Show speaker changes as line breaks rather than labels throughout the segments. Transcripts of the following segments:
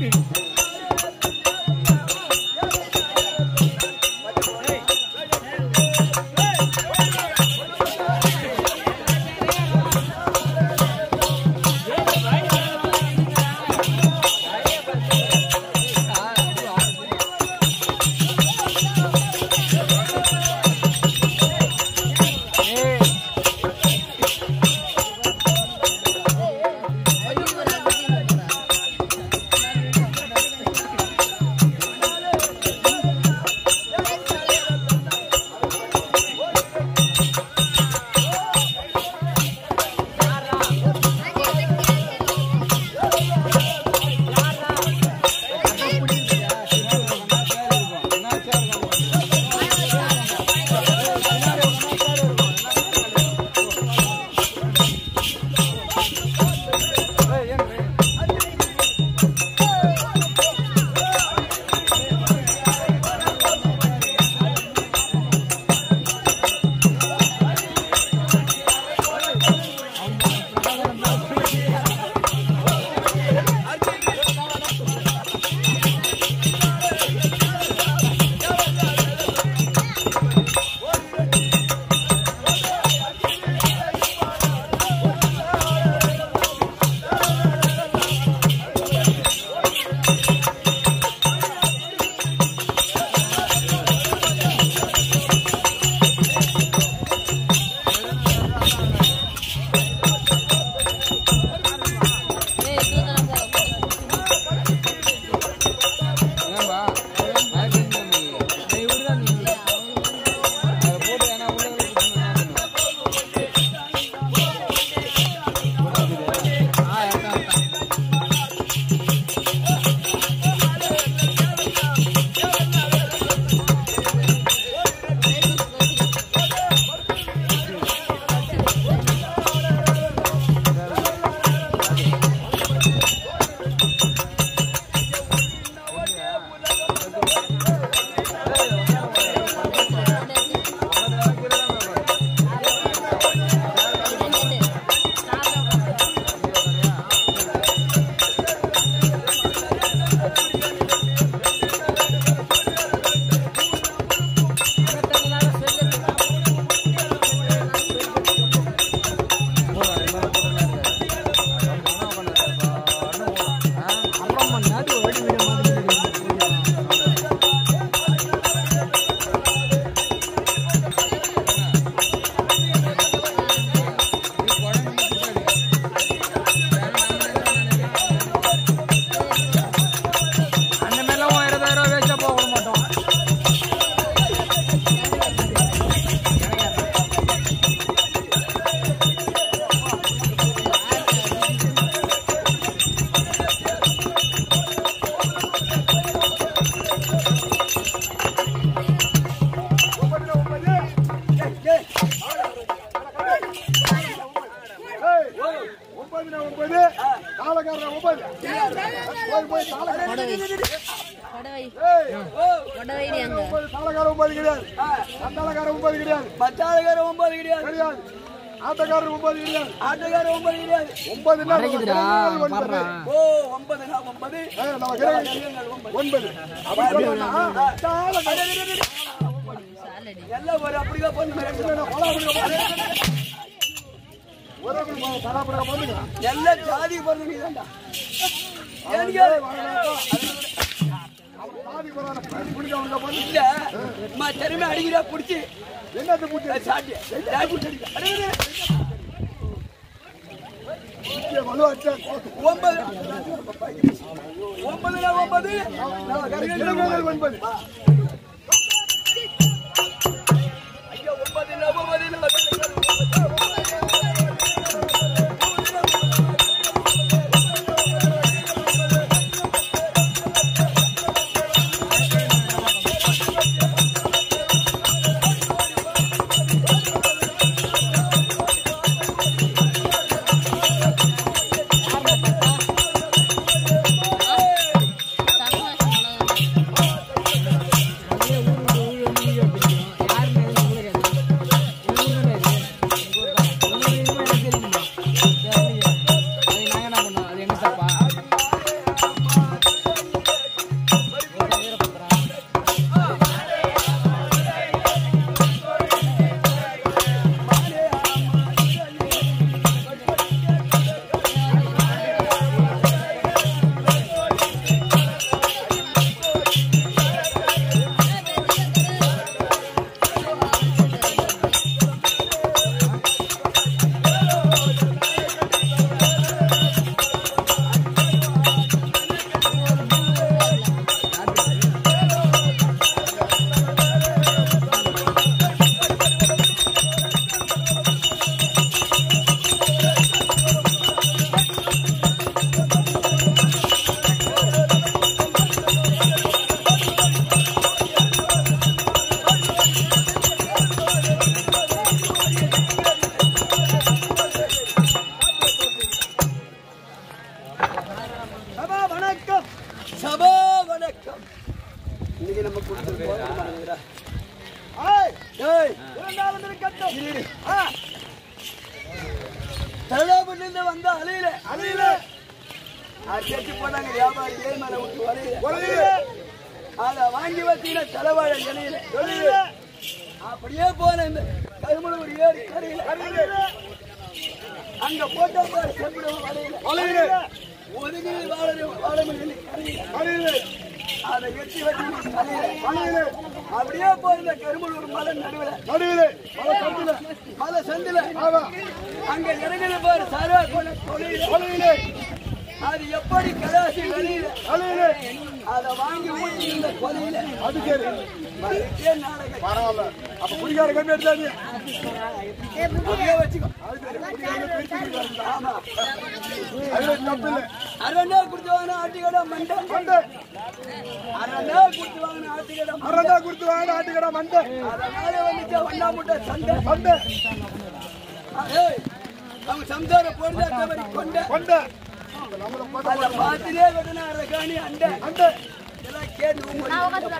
ஒன்பதுனா ஒன்பது தாளக்காரனா ஒன்பது போய் போய் தாளக்காரன்
கொடவை
ஏய்,
கொடவைடி அங்க
ஒன்பது தாளக்காரன் ஒன்பது கிடையாது சந்தாளக்காரன் ஒன்பது கிடையாது
பத்தாளுக்கார ஒன்பது கிடையாது
கிடையாது ஆட்டக்காரர் ஒன்பது கிடையாது
ஆட்டுக்கார ஒன்பது கிடையாது
ஒன்பதுன்னா நம்ம கிரகங்கள் ஒன்பது
ஓ ஒன்பதுனா ஒன்பது
ஏய், நம்ம கிரகங்கள் ஒன்பது அப்படி சொன்னா தாளக்காரன்
சாலடி
எல்லாம் ஒரு அப்படிதான் பண்ணு
ஒரு பராபரா பண்ணுங்க
எல்லாம் ஜாதி பிறந்தவங்க தான்டா எனக்கு
சாதி பரான பிடிச்சவங்க பண்ணு
இல்ல அம்மா திறமை அடிக்கிறா புடிச்சு
என்னத்தை பூச்சி
சாட்டி சாட்டி அடிக்க. அடிக்குது.
மனு அச்சா
ஒன்பது ஒன்பதுனா ஒன்பது
கிரகங்கள் ஒன்பது
ஐயா ஒன்பதுனா ஒன்பது
தங்கமாசி
சபா வணக்கம் இன்னைக்கு நம்ம கொடுத்து
ஏய்,
ஏய்
இரண்டாவது இருக்கட்டும்.
இரு.
ஆ,
தடாபுரிலிருந்து வந்த அலையில
அணியில,
அது கேட்டு போனாங்க வியாபாரி ஏன் மேல விட்டு வலையில
கொலையில,
அதை வாங்கி வச்சீங்கன்னா தலைவாழ இலையில
வெளியில,
அப்படியே போன இந்த கருமலூர் ஏரி கரையில
கரையில,
அங்க போட்ட பாரு செம்பிட வலையில
கொலையில,
ஒதுங்கி வாழ வாழமல்லி கரையில
அணியில,
அதை எட்டி வச்சு கரையில
அணியில,
அப்படியே போய் இந்த கருமலூர் மலை நடுவுல
நடுவிலே, மலை சந்தில,
மலை சந்தில
ஆமா,
அங்க இறங்குது பாரு சாரா கொலை கொலையில
கொலையிலே,
அது எப்படி கடாசி வெளியில
அணியிலே.
அதை வாங்கி ஊற்றி இந்த கொலையில
அது சரி.
மறுபடியே நாடகம்
பரவாயில்ல. அப்ப குடிகார கம்மி எடுத்தாரு.
அப்படியே வச்சுக்கோ
அது சரி. குடிகாரங்க பிரிச்சு குடிக்கிறாங்க.
ஆமா
அதுல தப்பு இல்லை.
அரை நாள் கொடுத்து வாங்கின ஆட்டுக்கடை மண்டை
மண்டை.
அரை நாள் கொடுத்து வாங்கின ஆட்டுக்கடை மண்டை
அறந்தா கொடுத்து வாங்க ஆட்டுக்கடா மண்டை.
அதனால வந்துச்சு வண்ணா முட்டை சண்டை
மண்டை.
ஏய், அவங்க சம்சாரம் போடுறத கொண்ட
கொண்டை. நம்மள போட்ட
அதை பார்த்துட்டே வெட்டின அரை காணி அண்டை
மண்டை.
இதெல்லாம் கேட்டு உங்க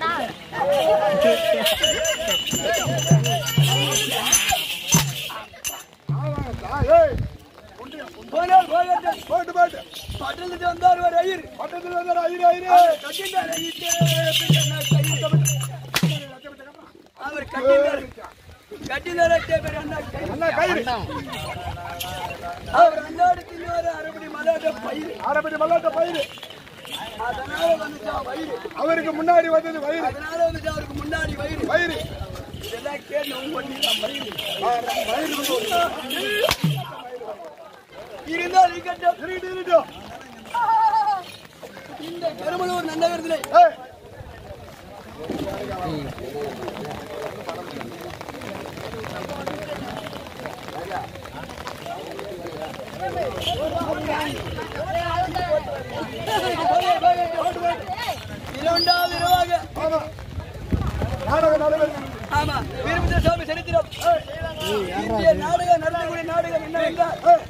ஆமாங்க. ஏய், உண்டு.
போனால் போகட்டும்
போட்டு போட்டு.
பட்டணத்துக்கு வந்தார் ஒரு ஐயர்
பட்டத்துல வந்தாரு, ஐயரு, ஐயரு.
கட்டிட்டார் ஐயிட்டே பின்ன கை கவிட்டு. அவர் கட்டினார் கட்டினார் அட்டே பேர் அண்ணா கை
அண்ணா கயிறு.
அவர் அண்ணாடு தின்னாரு அரைபடி மலாட்ட பயிர்
ஆரம்பி மல்லாட்ட பயிறு.
அதனால வந்துச்சா வயிறு
அவருக்கு முன்னாடி வந்தது வயிறு
அதனால வந்துச்சு அவருக்கு முன்னாடி வயிறு
வயிறு
இதெல்லாம் கேட்டு உங்க பண்ணிடலாம் வயிறு
வயிறு
இருந்தால் இருக்கட்டும்
இருக்கட்டும், இருக்கட்டும்.
இந்த பெருமளூர் நந்தகரத்திலே
ஏய்,
இரண்டாவது இரவாக
ஆமா. நாடக நடுவர்.
ஆமா வீரபத்ர சுவாமி சரித்திரம் இந்திய நாடகம் நடத்தக்கூடிய நாடகம் என்னவென்றால்
ஏய்,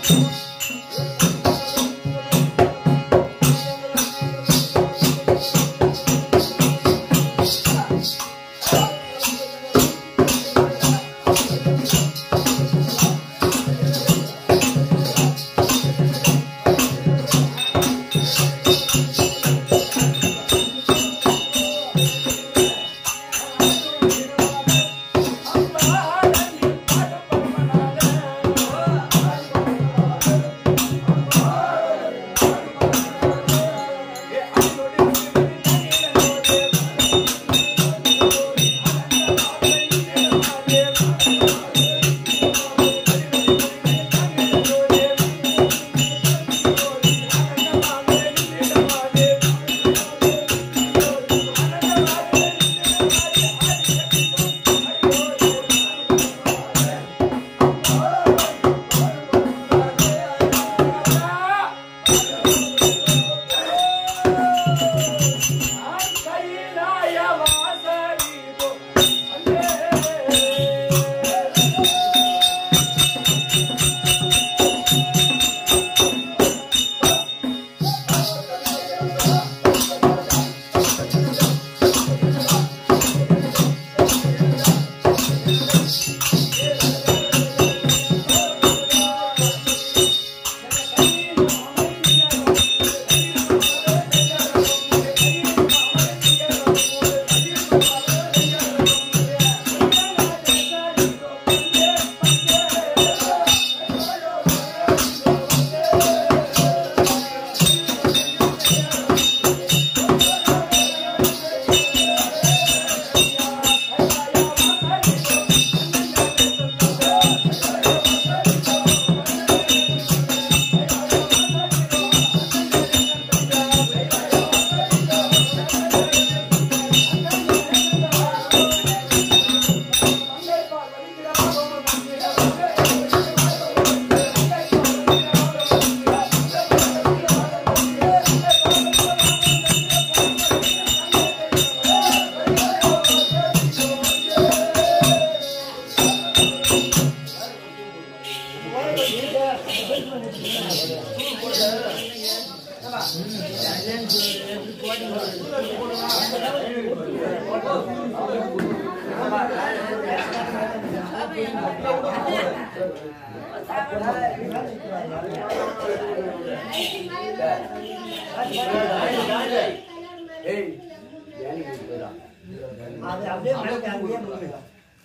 அது அப்படியே மழைக்கு அங்கேயே முடியும்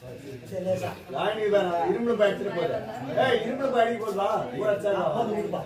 சரி லேசா
ராணி வேற இரும்பு பாய் எடுத்துட்டு போகுது ஏய் இரும்பு பாய் அடிக்க போதுவா ஊரா சேரா
போதும் கொடுப்பா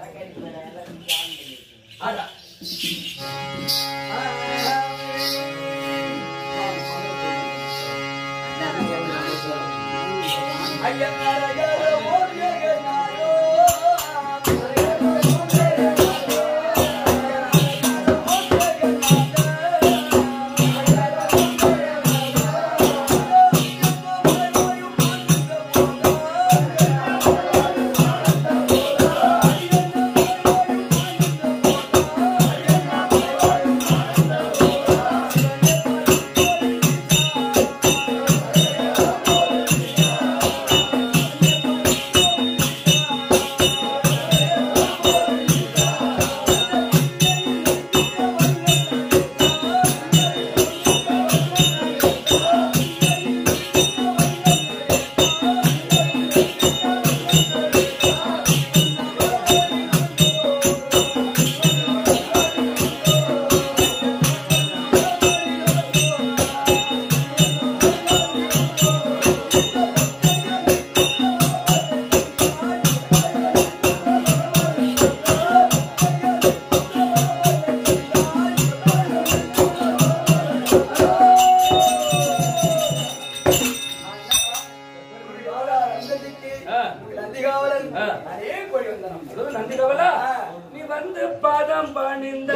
நீ வந்து பாதம் பணிந்த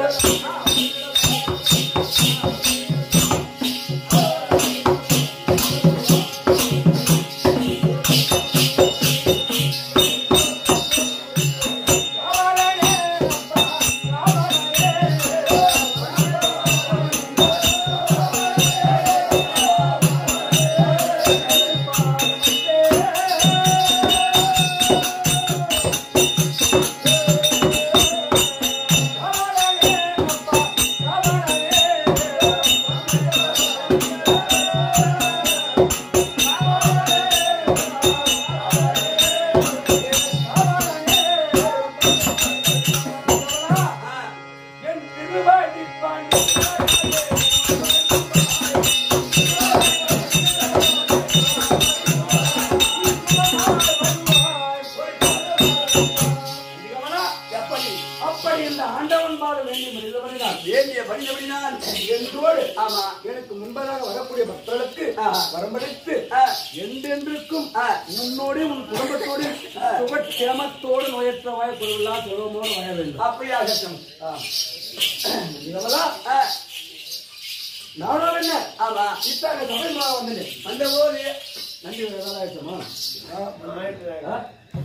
எப்படி அப்படி இந்த ஆண்டவன் பாட வேண்டிய மனிதவர்கள்
வேண்டிய படித்தபடினால்
என்றோடு
ஆமா
எனக்கு முன்பதாக வரக்கூடிய பக்தர்களுக்கு
ஆ.
வரம்படைத்து
ஆ,
என்றென்றுக்கும்
ஆ.
உன்னோடு உன் குடும்பத்தோடு சுகக்ஷேமத்தோடு நோயற்றவாய் பொருளா சுகமோடு வாழ வேண்டும்
அப்படியாகட்டும்
இதெல்லாம்
ஆ,
நானும் என்ன
ஆமா
இத்தாங்க தமிழ் மாதம் வந்தேன்
அந்த போது
நன்றி வேலை ஆயிடுச்சோமா ஆ?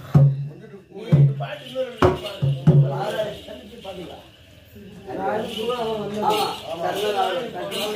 நான் குருவாக வந்தேன்.
ஆமா நல்லதாக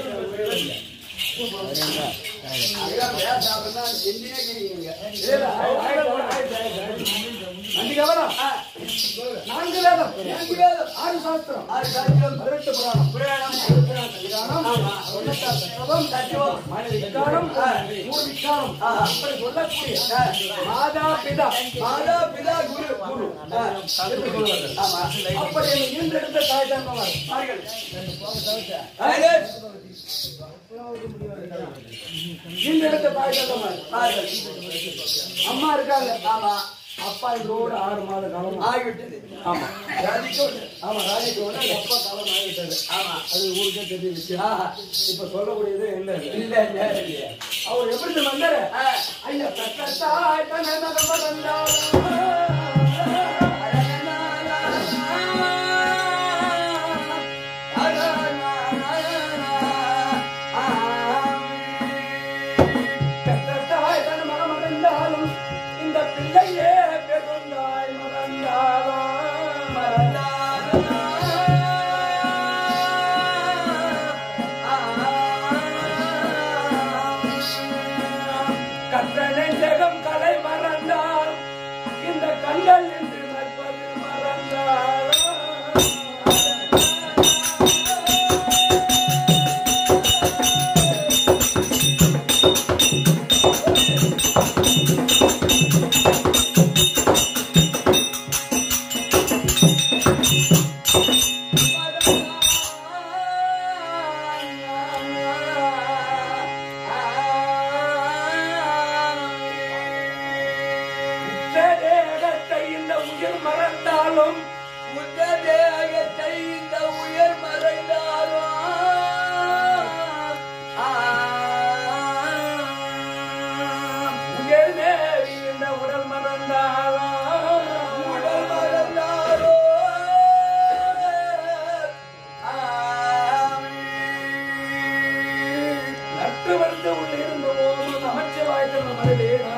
அதுதான் பேசாமன்னா எந்திரியே கேக்குறீங்க.
இல்ல, ஆயி- ஆயிடுச்சு, ஆயிடுச்சு, ஆயிடுச்சு, ஆயிடுச்சு. நன்றி கவனம்
ஆ,
நான்கு வேதம்
நான்கு வேதம்.
ஆறு சாஸ்திரம்
ஆறு சாத்தியம்,
பதினெட்டு புராணம்
புராணம்,
விதானம்,
ஆமா.
தொண்ணூத்தாறு தத்துவம்,
தத்துவம்,
மனித விஞ்ஞானம்,
ஆ.
மூணு விஞ்ஞானம்,
ஆ.
அப்படி சொல்லக்கூடிய
ஆ.
மாதா பிதா
மாதா பிதா குரு குரு ஆ,
என்று சொல்லுவார்கள்.
ஆமா
அப்படி ஈன்றெடுத்த தாய் தந்தவர்
பாருங்கள். சைலன்ஸ்.
ஈன்றெடுத்த தாய் தந்தவர்
பாருங்கள்.
அம்மா இருக்காங்க
ஆமா
அப்பா இதோடு ஆறு மாத காலம்
ஆகிவிட்டது
ஆமா
ராஜிக்கோடு.
ஆமா ராஜிக்கு உடனே அப்பா காலம் ஆகிவிட்டது
ஆமா
அது ஊருக்கே தெரிய விஷயம்
ஆஹா.
இப்ப சொல்லக்கூடியது என்ன
இல்ல இல்ல இல்ல
அவர் எப்படி வந்தாரு
ஆ,
ஐயா தக்க தாய் தன்னை மகன் வந்தார். பெற்றத்தாய் தன் மகன் மறந்தாலும் இந்த பிள்ளையே பெருந்தாய் மறந்தாலும் கற்ற நெஞ்சகம் கலை மறந்தால் இந்த கண்கள் என்று நற்பது மறந்தாலும் தேகத்தை இந்த உயிர் மறந்தாலும் உயிர் தேவி இந்த உடல் மறந்தாலும் நட்டு வந்து உள்ளிருந்து ஓம் நமச்சிவாயத்தில் நமருடேனா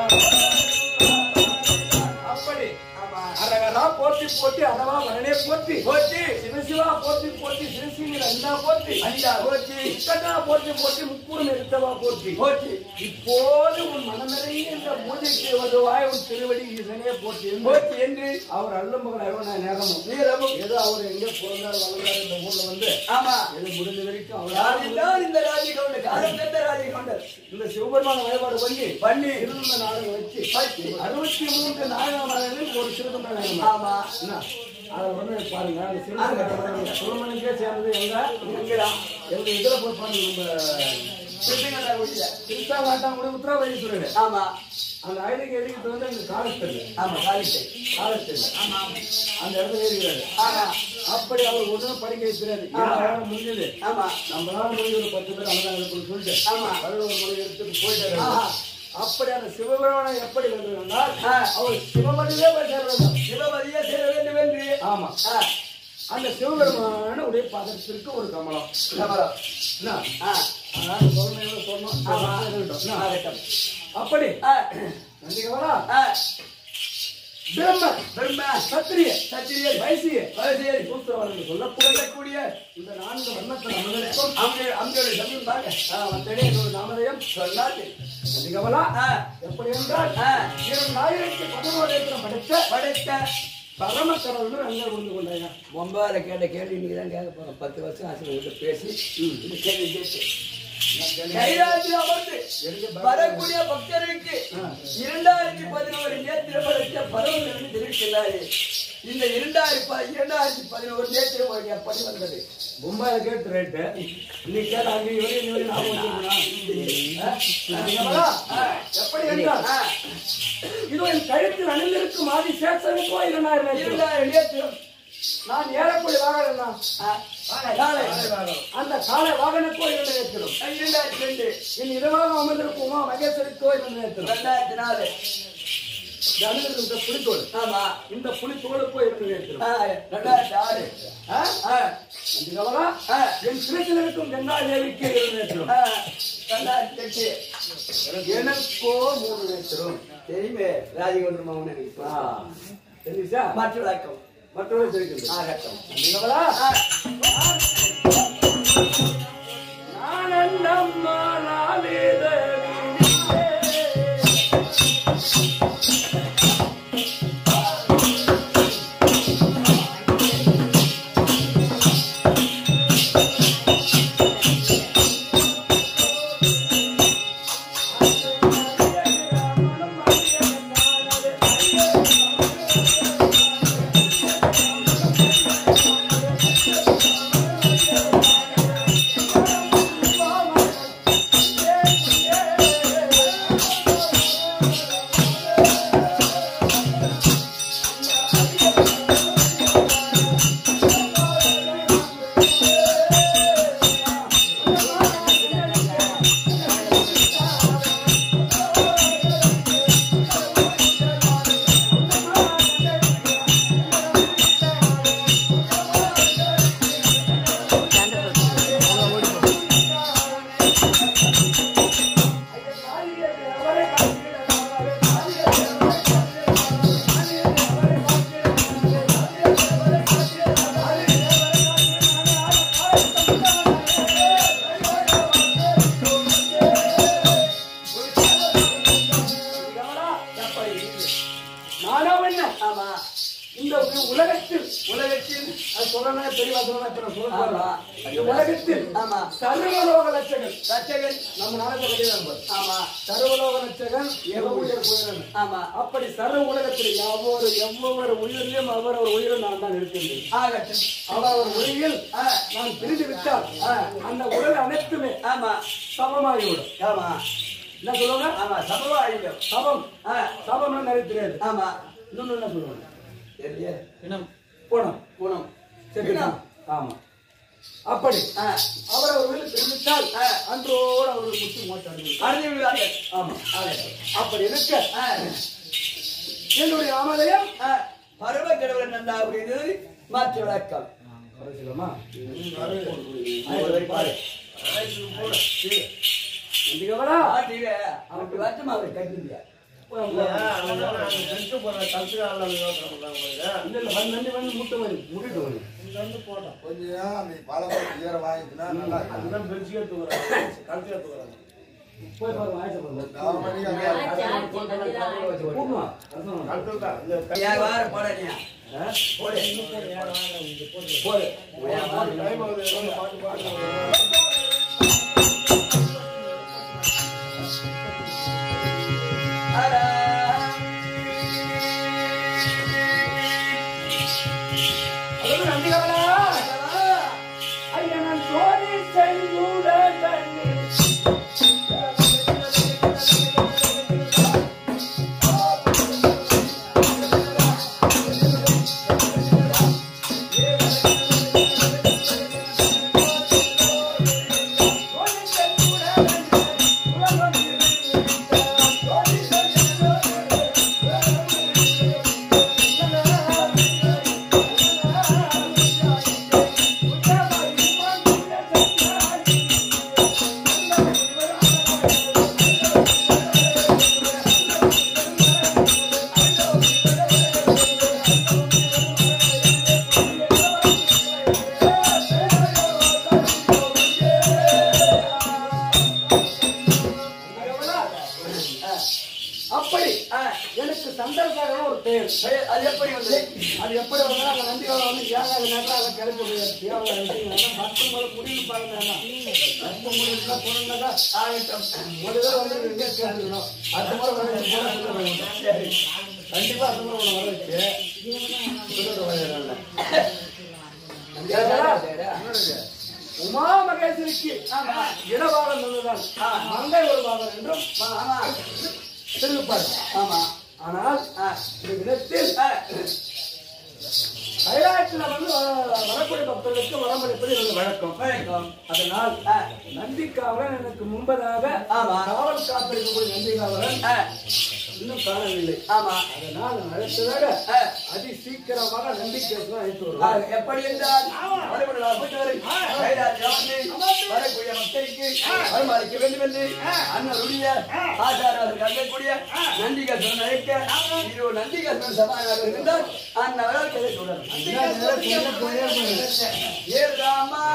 அப்படி அரகரா போற்றி போற்றி அதவா வரணே போற்றி போற்றி சிவசிவா போற்றி போற்றி சிவசிங்கிற அண்ணா போற்றி
அண்ணா போற்றி.
இக்கண்ணா போற்றி போற்றி முக்கூறும் எடுத்தவா போற்றி
போற்றி.
இப்போது உன் மனநிறைய இந்த பூஜைக்கு வருவாய் உன் திருவடி ஈசனே போற்றி என்று
போற்றி என்று
அவர் அல்லம்பகன் அருவனா நேரமும்
நேரமும்
ஏதோ அவர் எங்க பிறந்தார் வளர்ந்தார் இந்த ஊர்ல வந்து
ஆமா
எது முடிஞ்ச வரைக்கும் அவர்
யாரெல்லாம் இந்த ராஜகவுண்டர் காலம் கண்ட ராஜகவுண்டர்
இந்த சிவபெருமான வழிபாடு பண்ணி
பண்ணி
திரும்ப நாடகம் வச்சு
வச்சு.
அறுபத்தி மூன்று நாடகங்களில் ஒரு சிறுதம் நாடகம்
ஆமா
என்ன அதை வந்து பாருங்க அந்த சிறுதம் சுப்பிரமணியக்கே சேர்ந்தது எங்க
எங்கடா
எங்க இதுல போய் பாருங்க நம்ம
திருப்பங்கடா குடியில
திருத்தாங்காட்டாங்குடி உத்தரவாதீஸ்வரர்
ஆமா
அந்த ஐடிக்கு எழுதிட்டு வந்து எங்க காலஸ்தல்
ஆமா காலிட்டை
காலஸ்தல்
ஆமா
அந்த இடத்துல இருக்கிறாரு
ஆமா
அப்படி அவர் ஒன்றும் படிக்க வைக்கிறாரு யாரால முடிஞ்சது
ஆமா
நம்மளால முடிஞ்ச ஒரு பத்து பேர் அன்னதானம் இருக்குன்னு சொல்லிட்டு
ஆமா.
பதினோரு மணி எடுத்துட்டு போயிட்டாரு
ஆஹா.
அப்படி அந்த சிவபெருமானை எப்படி வந்திருந்தால்
ஆ.
அவர் சிவமணிலே போய் சேர வேண்டும்
சிவபதியே சேர வேண்டும் என்று
ஆமா
ஆ,
அந்த சிவபெருமானுடைய பாதத்திற்கு ஒரு கமலம்
கமலம்.
என்ன?
ஆ,
அதாவது பொறுமையோட சொன்னோம்.
ஆமா.
இருக்கட்டும். என்ன?
ஆகட்டும்.
அப்படி
ஆ,
நந்தி கமலா
ஆ,
பிரம்ம
பிரம்ம,
சத்திரிய
சத்திரியர்,
வைசிய
வைசியர்,
சூத்திரவாதங்கள் சொல்லக்கூடிய
சொல்லக்கூடிய
இந்த நான்கு வர்ணத்தில் அமர்ந்திருக்கும்
அங்கே- அங்கேயுடைய சமயம் பாருங்க.
ஆ, வந்தனே என்னோட நாமதயம்
சொல்லாது.
நந்தி கமலா
ஆ,
எப்படி என்றால்
ஆ,
இரண்டாயிரத்தி பதினோரு படைத்த
படைத்த
பரம கடவுள் அங்கே கொண்டு கொண்டாயா
ஒன்பதுல கேட்ட கேள்வி நீங்க தான் கேட்க போறோம் பத்து வருஷம் ஆச்சு உங்கள்கிட்ட பேசி இந்த கேள்வி கேட்டு கைலாயத்தில் அமர்ந்து வரக்கூடிய பக்தர்களுக்கு இரண்டாயிரத்தி பதினோரு நேத்திரம் அளித்த பருவங்களுக்கு தெரிவிக்கிறாரு இந்த இரண்டாயிரத்தி இரண்டாயிரத்தி பதினோரு நேத்திரம் வழி எப்படி வந்தது
மும்பைல கேட்டு ரேட்டு நீ கேட்ட அங்க இவரே இவரே ஞாபகம் எப்படி என்றால் இதோ என் கழுத்தில் அணிந்திருக்கும் ஆதி சேஷனுக்கோ இரண்டாயிரம் நேரம்.
இரண்டாயிரம் நேத்திரம்
நான் ஏறக்கூடிய வாகனம் தான்.
காலை
அந்த காலை வாகனக்கோ இரண்டு நேரத்திலும்
இரண்டாயிரத்தி ரெண்டு
என் இரவாக அமர்ந்திருக்கும் உமா மகேஸ்வரிக்கோ இரண்டு நேரத்திலும்
ரெண்டாயிரத்தி நாலு
இந்த அணிந்திருக்கும் இந்த புலித்தோடு
ஆமா
இந்த புலித்தோடுக்கோ இரண்டு நேரத்திலும்
ஆ, ரெண்டாயிரத்தி ஆறு
ஆ?
ஆ,
அந்த கவலா
ஆ,
என் சிறையில் இருக்கும் கங்கா தேவிக்கு இரண்டு நேரத்திலும்
ஆ, ரெண்டாயிரத்தி எட்டு
எனக்கோ மூணு நேரத்திலும்
தெரியுமே ராஜகோண்டர் மகன்
ஆ. தெரியுச்சா
மாற்று விளக்கம்
மற்றொரு தெரிவிக்கின்றது
ஆகட்டும்
நீங்களா? நான் அண்ணம்மா நாவேத நானா என்ன
ஆமா
இந்த உலகத்தில்
உலகத்தில்
அது சொல்லணும் பெரிய சொல்லணும் இப்ப நான் சொல்ல
ஆமா.
போறேன். இந்த உலகத்தில்
ஆமா
சர்வலோக லட்சகன்
ரட்சகன்
நம்ம நாளத்தை பற்றி தான் பாரு.
ஆமா
சர்வலோக லட்சகன் எவ்வளவு உயர் போயிடணும்
ஆமா
அப்படி சர்வ உலகத்தில் எவ்வொரு எவ்வொரு உயிரிலும் அவர் ஒரு உயிரும் நான் தான் இருக்கின்றேன்
ஆகட்டும்
அவர் உயிரில்
ஆ,
நான் பிரிந்து விட்டால் அந்த உலக அனைத்துமே
ஆமா
சமமாகிவிடும்
ஆமா
என்ன சொல்லுவாங்க
ஆமா சமவாழியம்
சமம்
ஆ,
சமம்னா நிறைய தெரியாது
ஆமா
இன்னொன்னு என்ன சொல்லுவாங்க
தெரியல
போனோம்
குணம்
சரி ஆமா அப்படி
ஆ,
அவர் அவர் உயிரில் பிரிந்துவிட்டால்
ஆ.
அன்றோடு அவர்கள் முற்றி மோட்டார்கள்
அறிந்து விடுவார்கள்
ஆமா அப்படி இருக்க
ஆ,
என்னுடைய ஆமலயம்
ஆ, பருவ கடவுள் நன்றா அப்படின்னு மாற்று விளக்கம்
சொல்லலாமா
பாரு
நந்திகவரா
ஆட்டில அவனுக்கு வருத்தமா அவர் கட்டிங்க
இல்ல இல்ல வந்து நன்றி வந்து முட்டை வரி முடிட்டு வரி
கொஞ்சம் அந்த பழம் ஈர வாங்கிட்டுனா நல்லா இருக்கும்.
போய் பாரு வாய்ஸ் பாரு
நாலு மணிக்கு அங்க
கூட்டுமா
வியாபாரம் போடலையா போடு
போய் அதாவது நந்திகவனா ஐயா நான் சோதி செங்குட தண்ணி
ஆ
பெயர்
பெயர் அது எப்படி வந்தது
அது எப்படி வந்தா அங்க நந்தி காலம் வந்து ஏழாவது நேரத்தில் அதை கிளப்பி முடியாது தேவையான விஷயம் பத்து முறை முடிவு பாருங்க பத்து முடிவுனா பொருள்னாக்கா ஆகட்டும் முதல்ல வந்து எங்கே சேர்ந்துக்கணும் அடுத்த முறை வர வச்சு போன சொல்ல வேண்டும் சரி கண்டிப்பா அடுத்த முறை உன்னை வர வச்சு சொல்லுற வழியில உமா மகேஸ்வரிக்கு இடபாகம் ஒன்றுதான் மங்கை ஒரு பாகம் என்றும்
ஆமா
தெரிவிப்பார்
ஆமா
ஆனால் இந்த விதத்தில் கைலாயத்தில் வந்து வ- வரக்கூடிய பக்தர்களுக்கு வரமளிப்பது எனது வழக்கம்
வணக்கம்
அதனால்
ஆ.
நந்திக்காவலன் எனக்கு முன்பதாக
ஆமா.
காவல் காத்திருக்கக்கூடிய நந்திகாவலன்
ஆ,
இன்னும் காணவில்லை
ஆமா
அதனால் அடுத்ததாக
ஆ.
அதி சீக்கிரமாக நந்திகேசன் அழைத்து
ஆ,
வருவார்
எப்படி என்றால் மறுபடியும் நான் போயிட்டு வரேன். கைலாயம் வந்து வரக்கூடிய மக்களுக்கு வருமானிக்க வேண்டும் என்று அண்ணருடைய ஆச்சாரர்கள் கருதக்கூடிய நந்திகேஸ்வரன் அழைக்க இதோ நந்திகேஸ்வரன் சமாதானம் இருந்தால் அண்ணவரால் கதை சொல்லணும் ஏறாமா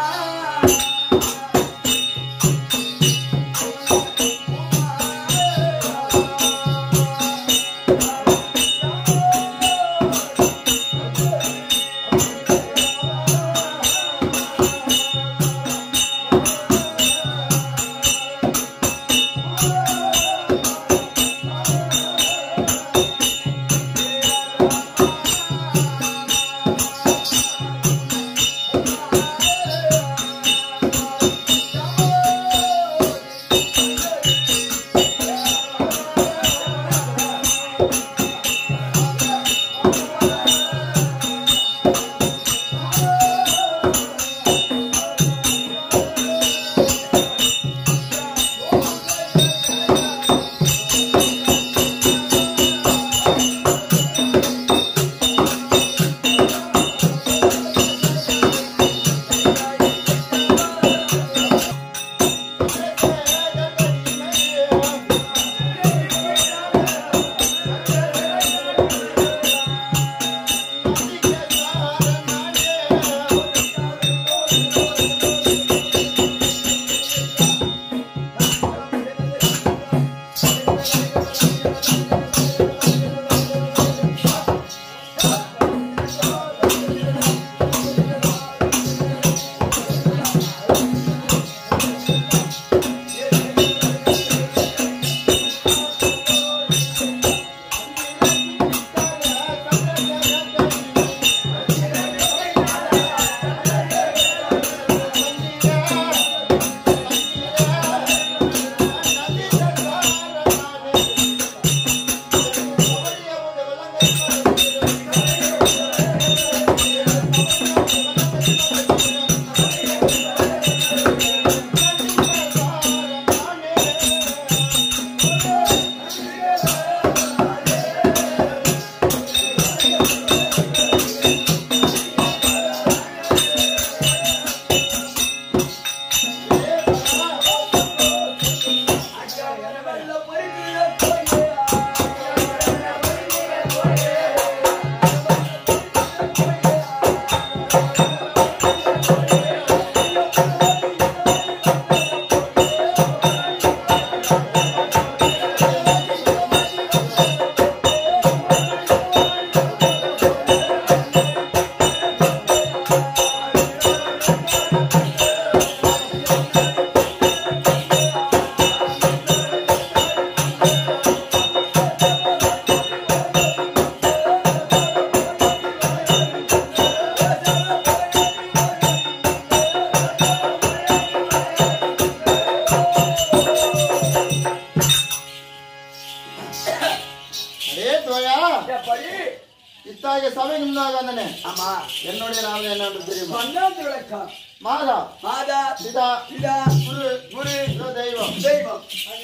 அடே தோயா
எப்படி
இத்தாகிய சபை முன்னாக வந்தனே
ஆமா
என்னுடைய நாமம் என்னன்னு தெரியுமா
பன்னாட்டு விளக்கம்
மாதா
மாதா
பிதா
பிதா
குரு
குரு
இதோ தெய்வம்
தெய்வம்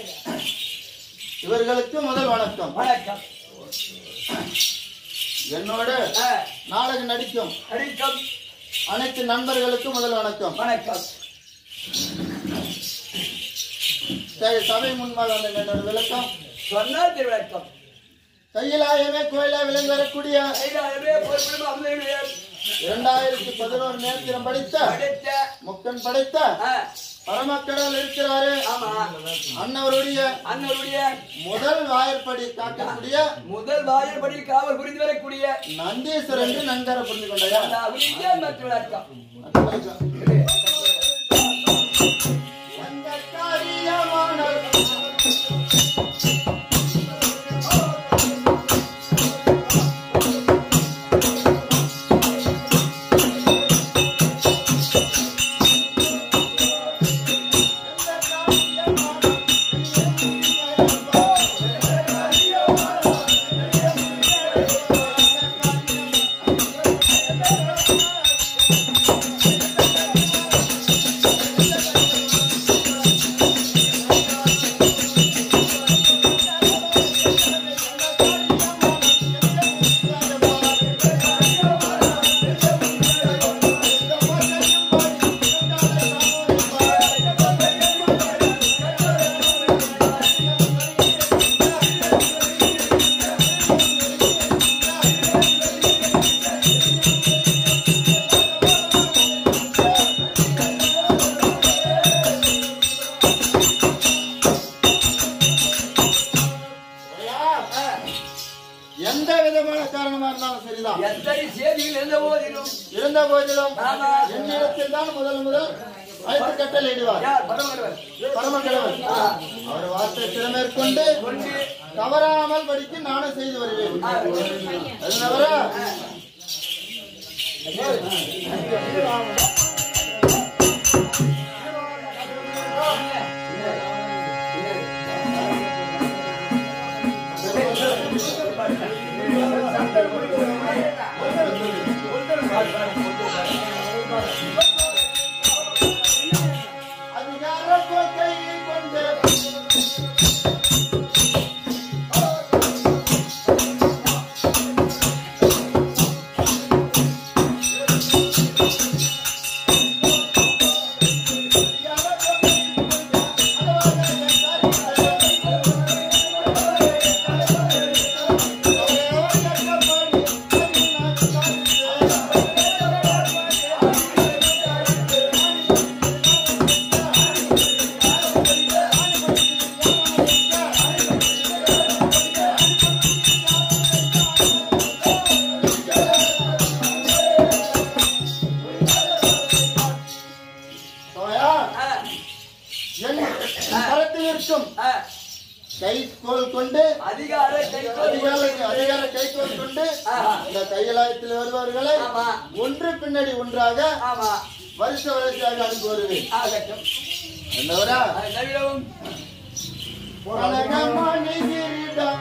இவர்களுக்கு முதல் வணக்கம்
வணக்கம்
என்னோடு
ஆ,
நாடகம் நடிக்கும்
அடிக்கம்
அனைத்து நண்பர்களுக்கும் முதல் வணக்கம்
வணக்கம்
சரி, சபை முன்பாக வந்த என்னோட விளக்கம்
சொன்னாட்டு விளக்கம்
கையிலாயமே கோயிலா விளங்கி வரக்கூடிய
கைலாயமே பொறுப்பிடும் அமுதனுடைய
இரண்டாயிரத்தி பதினோரு நேத்திரம் படித்த
படைத்த
முக்கன் படைத்த
ஆ,
பரமக்கடவுள் இருக்கிறாரு
ஆமா
அன்னவருடைய
அண்ணனுடைய
முதல் வாயிற்படி காக்கக்கூடிய
முதல் வாயில்படி காவல் புரிந்து வரக்கூடிய
நந்தீஸ்வரர் என்று நன்கர புரிந்து கொண்டாயா
அந்த அவருடைய மற்றும் அர்த்தம்
எந்த காரியமானால் எந்த விதமான காரணமா இருந்தாலும் சரிதான்
எத்தனை செய்திகள் இருந்த போதிலும்
இருந்த போதிலும்
ஆமா.
என்னிடத்தில் தான் முதல் முதல் அழைத்து கட்டளை இடுவார்
யார் பரமகரவர்
பரமக்கடவுள் அவர் வார்த்தை திறமேற்கொண்டு தவறாமல் படிக்க நானும் செய்து வருவேன் அது தவிர அதிகார கொள்கையை கொண்டு சோயா, என் கரத்தில் இருக்கும் கைக்கோல் கொண்டு
அதிகார
அதிகார அதிகார கைக்கோல் கொண்டு இந்த கையலாயத்தில் வருபவர்களை
ஆமா.
ஒன்று பின்னாடி ஒன்றாக
ஆமா
வருஷ வருஷமாக அனுப்பி வருவேன்
ஆகட்டும்
என்னவரா
அதை தவிரவும்
உலகமணி கிரீடம்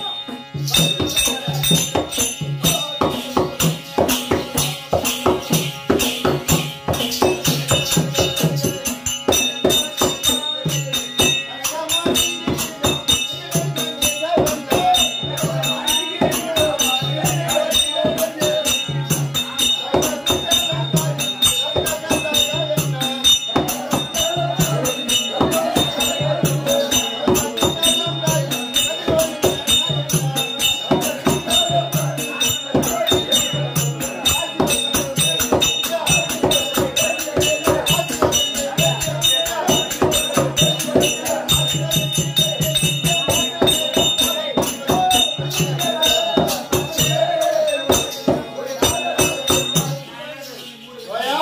சோயா,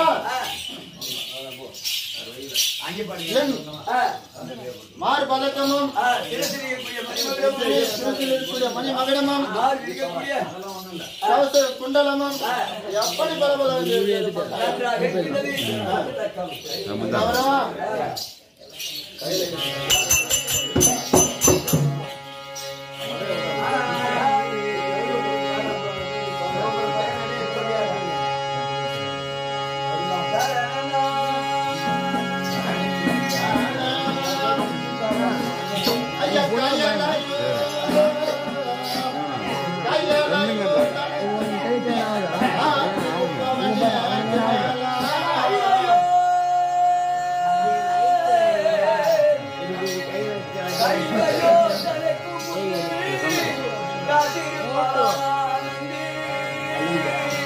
என் மார் பதக்கமும்
சிறசில் இருக்கக்கூடிய மணிமகுடமும்
சிறுத்தில் இருக்கக்கூடிய மணி மகடமும்
ஆறு இருக்கக்கூடிய
கவச குண்டலமும் எப்படி பரபல
நன்றாக இருக்கிறது தக்கம்
அவரா ஐயா கையலாயோ கையலாயோ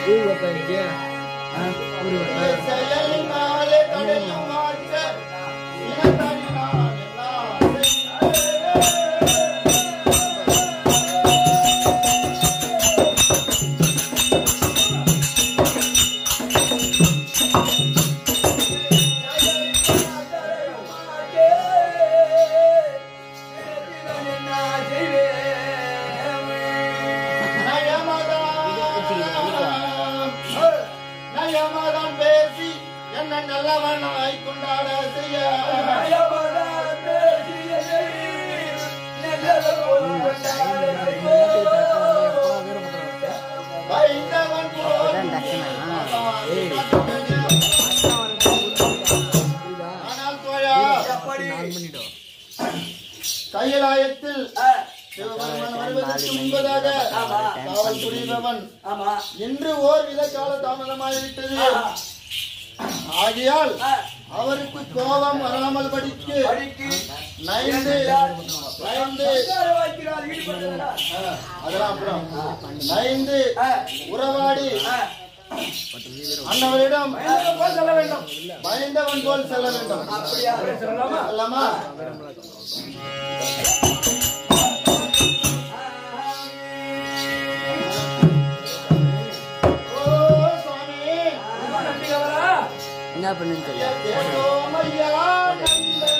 செயலினாலே கடலும் மாற்ற
அண்ணன் நல்லவனாய் கொண்டாட செய்ய வைந்தவன் போல் ஆனால் தோழா கையிலாயத்தில் சிவபெருமான் வருவதற்கு முன்பதாக காவல் புரிபவன்
ஆமா
இன்று ஓர் வித கால தாமதமாகிவிட்டது ஆகையால் அவருக்கு கோபம் வராமல் படிக்கு
படிக்கு
நைந்து நைந்து
வைக்கிறார் ஈடுபட்டதா
அதெல்லாம் அப்புறம் நைந்து உறவாடி அன்னவரிடம்
சொல்ல வேண்டும்
பயந்தவன் போல் செல்ல வேண்டும்
அப்படியா
சொல்லலாமா
அல்லமா ஓ சுவாமி
நம்பிக்கவரா
என்ன பண்ணுன்னு சொல்லு
கேட்டோம் ஐயா நந்தன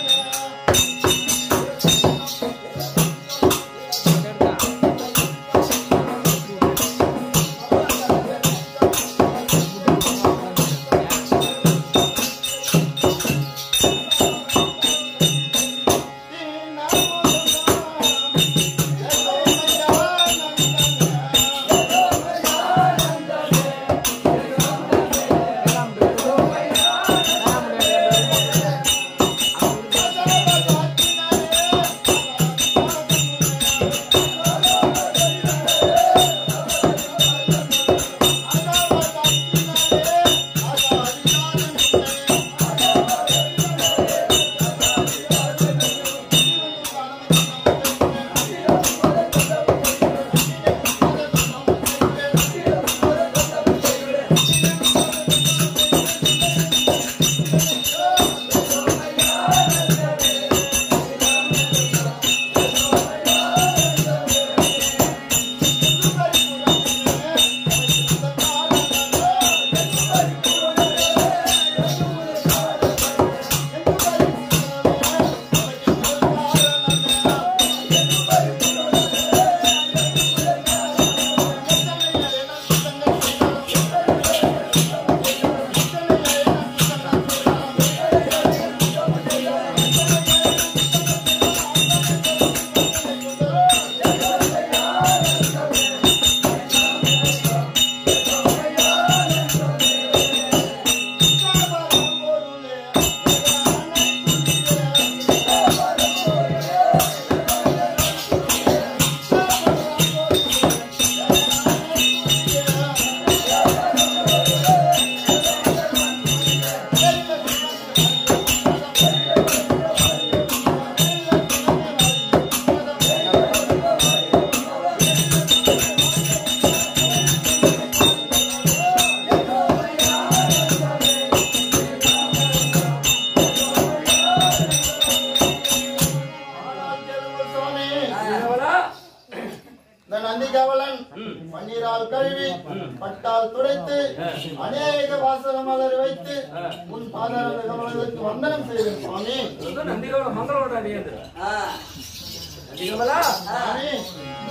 இந்த நந்தி கவலன் பன்னீரால் கழுவி பட்டால் துடைத்து அநேக வாசன மலர் வைத்து உன் பாதார கமலங்களுக்கு வந்தனம் செய்வேன் சுவாமி
நந்திகோட மங்களோட அணியது நந்திகமலா
சுவாமி